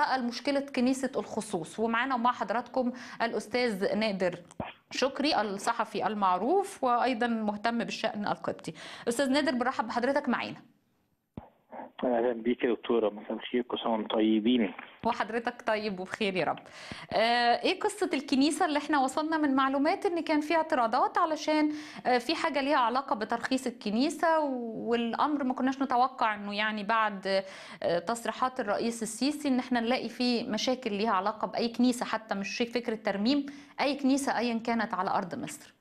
بقى مشكله كنيسه الخصوص ومعانا ومع حضراتكم الاستاذ نادر شكري الصحفي المعروف وايضا مهتم بالشان القبطي استاذ نادر برحب بحضرتك معانا اهلا بيك يا دكتوره مساء الخير كل سنه وانتم طيبين وحضرتك طيب وبخير يا رب آه ايه قصه الكنيسه اللي احنا وصلنا من معلومات ان كان في اعتراضات علشان آه في حاجه ليها علاقه بترخيص الكنيسه والامر ما كناش نتوقع انه يعني بعد آه تصريحات الرئيس السيسي ان احنا نلاقي في مشاكل ليها علاقه باي كنيسه حتى مش فكره ترميم اي كنيسه ايا كانت على ارض مصر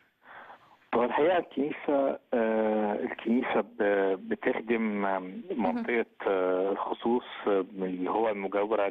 هو الحقيقه الكنيسه آه الكنيسه بتخدم منطقه آه الخصوص اللي هو المجاوره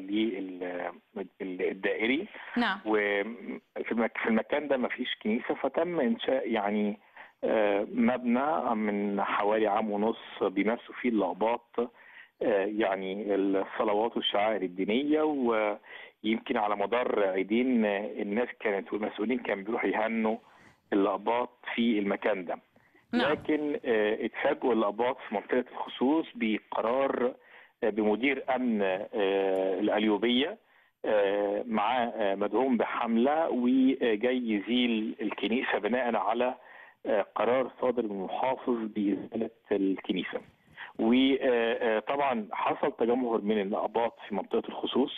للدائري نعم وفي المك في المكان ده ما فيش كنيسه فتم انشاء يعني آه مبنى من حوالي عام ونص بيمارسوا فيه الاقباط يعني الصلوات والشعائر الدينيه ويمكن على مدار عيدين الناس كانت والمسؤولين كانوا بيروحوا يهنوا الأقباط في المكان ده نعم. لكن آه اتفاجئوا الأقباط في منطقة الخصوص بقرار آه بمدير أمن آه الأليوبية مع مدعوم بحملة وجاي يزيل الكنيسة بناء على قرار صادر من المحافظ بإزالة الكنيسة وطبعا حصل تجمهر من الأقباط في منطقة الخصوص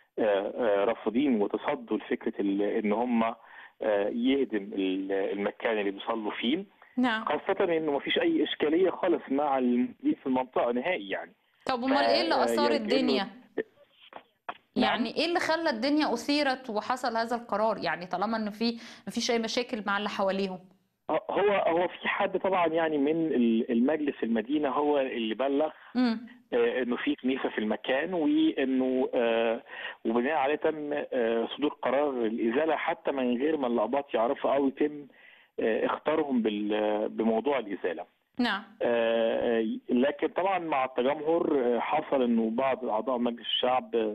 رافضين وتصدوا لفكرة ان هم يهدم المكان اللي بيصلوا فيه نعم خاصة انه ما فيش اي اشكالية خالص مع المدير في المنطقة نهائي يعني طب امال ايه اللي اثار الدنيا؟ يعني ايه اللي خلى الدنيا اثيرت وحصل هذا القرار يعني طالما انه في ما فيش اي مشاكل مع اللي حواليهم هو هو في حد طبعا يعني من المجلس المدينه هو اللي بلغ مم. آه انه في كنيسه في المكان وانه آه وبناء عليه تم آه صدور قرار الازاله حتى من غير ما الاباط يعرفوا او يتم اختارهم بموضوع الازاله. نعم. لكن طبعا مع التجمهر حصل انه بعض اعضاء مجلس الشعب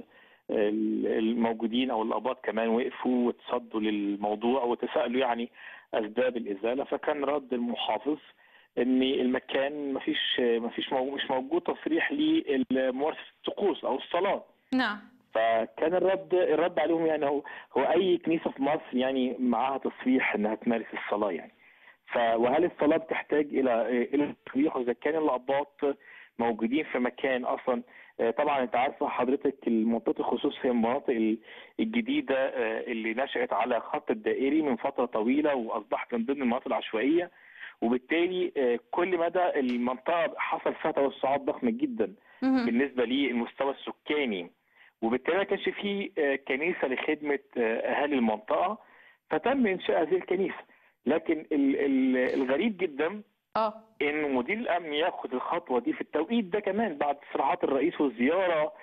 الموجودين او الاباط كمان وقفوا وتصدوا للموضوع وتساءلوا يعني اسباب الازاله فكان رد المحافظ ان المكان ما فيش ما فيش مش موجود تصريح لممارسه الطقوس او الصلاه نعم فكان الرد الرد عليهم يعني هو هو اي كنيسه في مصر يعني معاها تصريح انها تمارس الصلاه يعني ف وهل الصلاه بتحتاج الى الى تصريح واذا كان الاباط موجودين في مكان اصلا طبعا انت عارفه حضرتك منطقه الخصوص هي المناطق الجديده اللي نشات على خط الدائري من فتره طويله واصبحت من ضمن المناطق العشوائيه وبالتالي كل مدى المنطقه حصل فيها توسعات ضخمه جدا مهم. بالنسبه للمستوى السكاني وبالتالي ما كانش في كنيسه لخدمه اهالي المنطقه فتم انشاء هذه الكنيسه لكن الغريب جدا اه ان مدير الامن ياخد الخطوه دي في التوقيت ده كمان بعد تصريحات الرئيس والزياره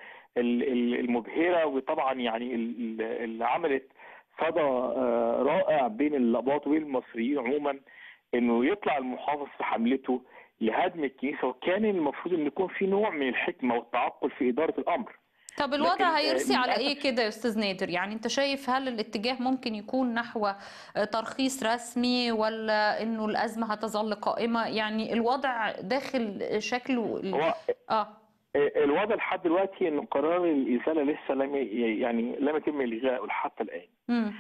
المبهره وطبعا يعني اللي عملت صدى رائع بين الاباط وبين المصريين عموما انه يطلع المحافظ في حملته لهدم الكنيسه وكان المفروض ان يكون في نوع من الحكمه والتعقل في اداره الامر. طب الوضع هيرسي على ايه كده يا استاذ نادر يعني انت شايف هل الاتجاه ممكن يكون نحو ترخيص رسمي ولا انه الازمه هتظل قائمه يعني الوضع داخل شكله هو اه الوضع لحد دلوقتي ان قرار الازاله لسه لم يعني لم يتم الغائه حتى الان مم.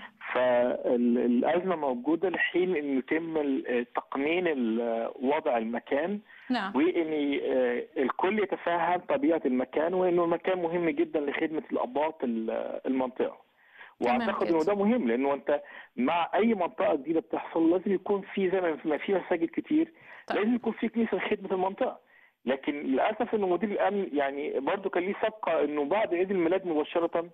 فالازمه موجوده لحين انه يتم تقنين وضع المكان نعم وان الكل يتفهم طبيعه المكان وانه المكان مهم جدا لخدمه الاباط المنطقه واعتقد انه ده مهم لانه انت مع اي منطقه جديده بتحصل لازم يكون في زي ما في مساجد كتير طيب. لازم يكون في كنيسه لخدمه المنطقه لكن للاسف انه مدير الامن يعني برضه كان ليه سابقه انه بعد عيد الميلاد مباشره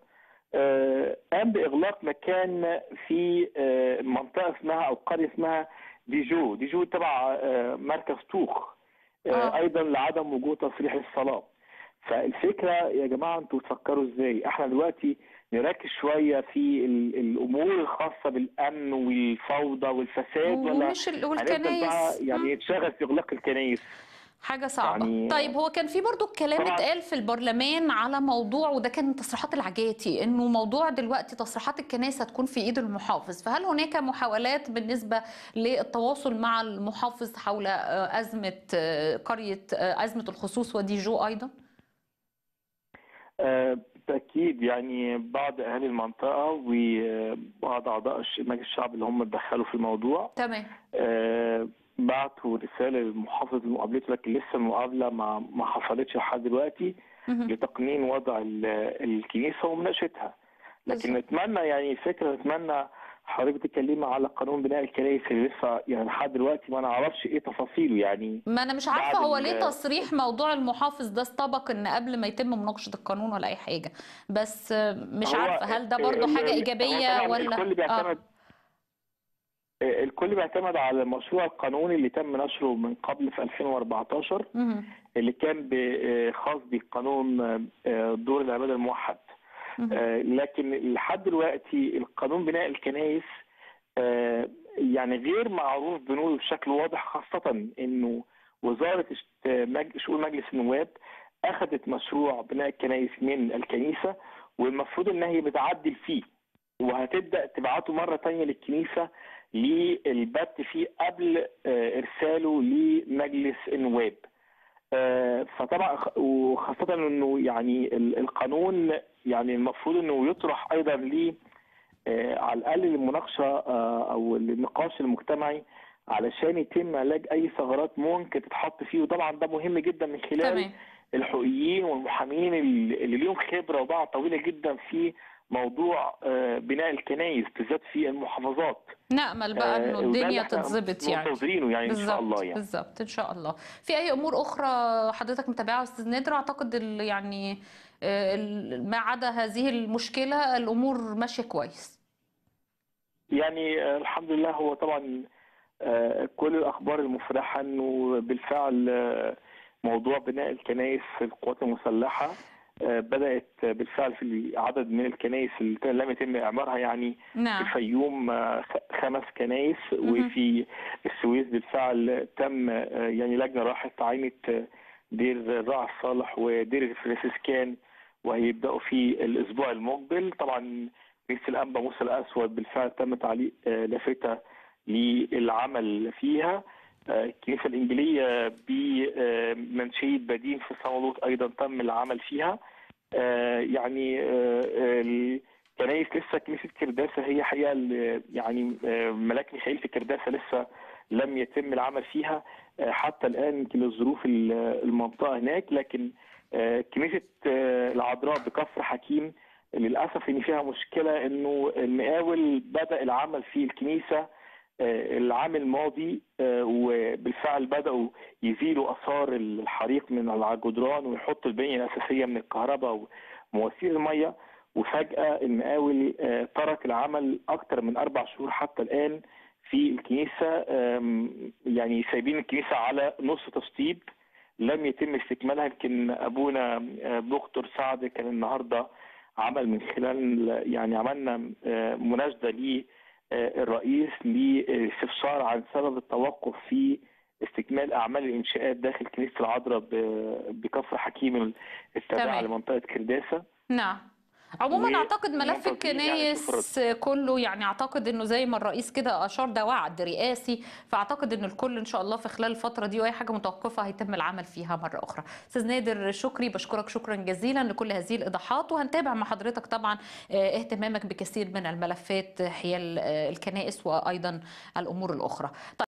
قام باغلاق مكان في منطقه اسمها او قريه اسمها ديجو ديجو تبع مركز طوخ آه. ايضا لعدم وجود تصريح للصلاه فالفكره يا جماعه انتوا تفكروا ازاي احنا دلوقتي نركز شويه في الامور الخاصه بالامن والفوضى والفساد ولا ومش والكنايس يعني يتشغل في اغلاق الكنايس حاجة صعبة يعني طيب هو كان في برضو كلام طبعا. اتقال في البرلمان على موضوع وده كان تصريحات العجاتي انه موضوع دلوقتي تصريحات الكنائس هتكون في ايد المحافظ فهل هناك محاولات بالنسبة للتواصل مع المحافظ حول أزمة قرية أزمة الخصوص وديجو أيضا؟ بالتاكيد اكيد يعني بعض اهالي المنطقه وبعض اعضاء الش- مجلس الشعب اللي هم اتدخلوا في الموضوع تمام آه، بعتوا رساله لمحافظ مقابلته لكن لسه المقابله ما ما حصلتش لحد دلوقتي مهم. لتقنين وضع ال- الكنيسه ومناقشتها لكن بالظبط. نتمنى يعني فكره نتمنى حضرتك تتكلمي على قانون بناء الكنائس اللي لسه يعني لحد دلوقتي ما نعرفش ايه تفاصيله يعني ما انا مش عارفه بعد هو ال- ليه تصريح موضوع المحافظ ده استبق ان قبل ما يتم مناقشه القانون ولا اي حاجه بس آه، مش هو عارفه هل ده برضو ال- حاجه ال- ايجابيه هو طبعاً ولا الكل بيعتمد الكل بيعتمد على المشروع القانوني اللي تم نشره من قبل في 2014 مهم. اللي كان ب- خاص بقانون آه، دور العباده الموحد مهم. آه، لكن لحد دلوقتي القانون بناء الكنائس آه، يعني غير معروف بنوره بشكل واضح خاصة انه وزارة اشت- مج- شؤون مجلس النواب اخذت مشروع بناء الكنائس من الكنيسة والمفروض انها هي بتعدل فيه وهتبدأ تبعته مرة تانية للكنيسة للبت فيه قبل آه، ارساله لمجلس النواب آه، فطبعا خ- وخاصة انه يعني ال- القانون يعني المفروض انه يطرح ايضا ل آه، على الاقل للمناقشه آه، او النقاش المجتمعي علشان يتم علاج اي ثغرات ممكن تتحط فيه وطبعا ده مهم جدا من خلال تمام الحقوقيين والمحامين اللي اللي ليهم خبره وباع طويله جدا في موضوع آه، بناء الكنائس بالذات في المحافظات نامل بقى آه، انه وده اللي الدنيا احنا تتظبط يعني منتظرينه يعني ان شاء بالظبط الله يعني بالظبط ان شاء الله في اي امور اخرى حضرتك متابعها يا استاذ نادر اعتقد ال- يعني آه، ال- ما عدا هذه المشكله الامور ماشيه كويس يعني آه، الحمد لله هو طبعا آه، كل الاخبار المفرحه انه بالفعل آه، موضوع بناء الكنائس في القوات المسلحه آه، بدات بالفعل في عدد من الكنائس اللي لم يتم اعمارها يعني في نعم الفيوم آه، خ- خمس كنائس مهم. وفي السويس بالفعل تم آه، يعني لجنه راحت عينت آه، دير الراعي الصالح ودير الفرنسيسكان وهيبداوا في الاسبوع المقبل طبعا كنيسه الانبا موسى الاسود بالفعل تم تعليق آه، لافته للعمل فيها آه، الكنيسه الانجيليه بمنشيه بدين في صمالوط ايضا تم العمل فيها آه، يعني آه، آه، الكنائس لسه كنيسه كرداسه هي حقيقه ال- يعني آه، ملاك ميخائيل في كرداسه لسه لم يتم العمل فيها آه، حتى الان يمكن لظروف ال- المنطقه هناك لكن آه، كنيسه آه، العذراء بكفر حكيم للاسف ان فيها مشكله انه المقاول بدا العمل في الكنيسه آه، العام الماضي آه، وبالفعل بداوا يزيلوا اثار الحريق من على الجدران ويحطوا البنيه الاساسيه من الكهرباء ومواسير الميه وفجاه المقاول آه، ترك العمل اكثر من اربع شهور حتى الان في الكنيسه آم، يعني سايبين الكنيسه على نص تشطيب لم يتم استكمالها يمكن ابونا آه، دكتور سعد كان النهارده عمل من خلال يعني عملنا آه، مناشده للرئيس لاستفسار عن سبب التوقف في استكمال اعمال الانشاءات داخل كنيسه العذراء ب- بكفر حكيم التابعه تمام. لمنطقه كرداسه نعم عموما و- اعتقد ملف ومنتظرين يعني نشوف الكنايس كله يعني اعتقد انه زي ما الرئيس كده اشار ده وعد رئاسي فاعتقد ان الكل ان شاء الله في خلال الفتره دي واي حاجه متوقفه هيتم العمل فيها مره اخرى استاذ نادر شكري بشكرك شكرا جزيلا لكل هذه الايضاحات وهنتابع مع حضرتك طبعا آه، اهتمامك بكثير من الملفات حيال آه، الكنائس وايضا الامور الاخرى